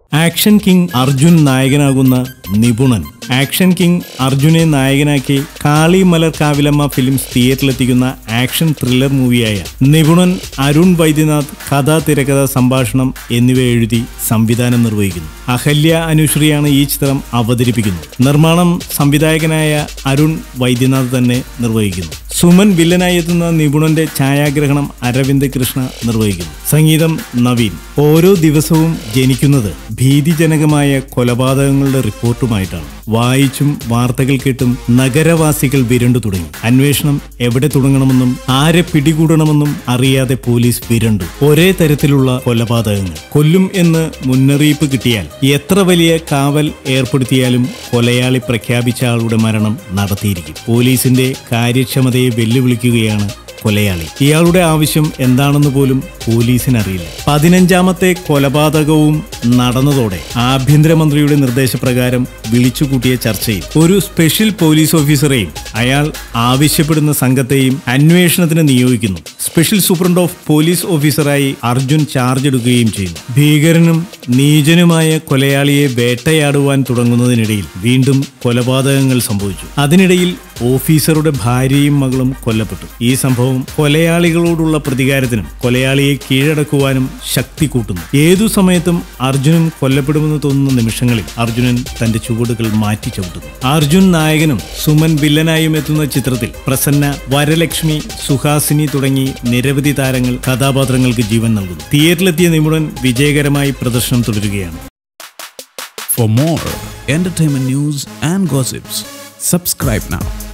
action king Arjun നായകനാകുന്ന നിപുണൻ action king അർജുനെ നായകനാക്കി കാളി മലർ കാവിലമ്മ ഫിലിംസ് തിയേറ്ററിലെത്തിക്കുന്ന ആക്ഷൻ ത്രില്ലർ മൂവിയായ നിപുണൻ അരുൺ വൈദ്യനാഥ് കഥ തിരക്കഥ സംഭാഷണം എന്നിവ എഴുതി സംവിധാനം നിർവഹിക്കുന്നു അഹല്യ അനുശ്രീയാണ് ഈ ചിത്രം അവതരിപ്പിക്കുന്നത് നിർമ്മാണം സംവിധായകനായ അരുൺ വൈദ്യനാഥ് തന്നെ നിർവഹിക്കുന്നു സുമൻ വില്ലനായി എത്തുന്ന നിപുണന്റെ ഛായാഗ്രഹണം അരവിന്ദ് കൃഷ്ണ നിർവഹിക്കുന്നു സംഗീതം നവീൻ ഓരോ ദിവസവും ജനിക്കുന്നത് ഭീതിജനകമായ കൊലപാതകങ്ങളുടെ റിപ്പോർട്ടുമായിട്ടാണ് വായിച്ചും വാർത്തകൾ കേട്ടും നഗരവാസികൾ വിരണ്ടു തുടങ്ങി അന്വേഷണം എവിടെ തുടങ്ങണമെന്നും ആരെ പിടികൂടണമെന്നും അറിയാതെ പോലീസ് വിരണ്ടു ഒരേ തരത്തിലുള്ള കൊലപാതകങ്ങൾ കൊല്ലും എന്ന് മുന്നറിയിപ്പ് കിട്ടിയാൽ എത്ര വലിയ കാവൽ ഏർപ്പെടുത്തിയാലും കൊലയാളി പ്രഖ്യാപിച്ച ആളുടെ മരണം നടത്തിയിരിക്കും പോലീസിന്റെ കാര്യക്ഷമതയെ വെല്ലുവിളിക്കുകയാണ് കൊലയാളി ഇയാളുടെ ആവശ്യം എന്താണെന്ന് പോലും പോലീസിനറിയില്ല പതിനഞ്ചാമത്തെ കൊലപാതകവും നടന്നതോടെ ആഭ്യന്തരമന്ത്രിയുടെ നിർദ്ദേശപ്രകാരം വിളിച്ചുകൂട്ടിയ ചർച്ചയിൽ ഒരു സ്പെഷ്യൽ പോലീസ് ഓഫീസറെയും അയാൾ ആവശ്യപ്പെടുന്ന സംഘത്തെയും അന്വേഷണത്തിന് നിയോഗിക്കുന്നു സ്പെഷ്യൽ സൂപ്രണ്ട് ഓഫ് പോലീസ് ഓഫീസറായി അർജുൻ ചാർജ് എടുക്കുകയും ചെയ്യുന്നു ഭീകരനും നീചനുമായ കൊലയാളിയെ വേട്ടയാടുവാൻ തുടങ്ങുന്നതിനിടയിൽ വീണ്ടും കൊലപാതകങ്ങൾ സംഭവിച്ചു അതിനിടയിൽ ഓഫീസറുടെ ഭാര്യയും മകളും കൊല്ലപ്പെട്ടു ഈ സംഭവം കൊലയാളികളോടുള്ള പ്രതികാരത്തിനും കൊലയാളിയെ കീഴടക്കുവാനും ശക്തി കൂട്ടുന്നു ഏതു സമയത്തും അർജുനും കൊല്ലപ്പെടുമെന്ന് തോന്നുന്ന നിമിഷങ്ങളിൽ അർജുനൻ തന്റെ ചുവടുകൾ മാറ്റി ചവിട്ടുന്നു അർജുൻ നായകനും സുമൻ വില്ലനായും എത്തുന്ന ചിത്രത്തിൽ പ്രസന്ന വരലക്ഷ്മി സുഹാസിനി തുടങ്ങി നിരവധി താരങ്ങൾ കഥാപാത്രങ്ങൾക്ക് ജീവൻ നൽകുന്നു തിയേറ്ററിലെത്തിയ നിപുണൻ വിജയകരമായി പ്രദർശനം തുടരുകയാണ് For more entertainment news and gossips, subscribe now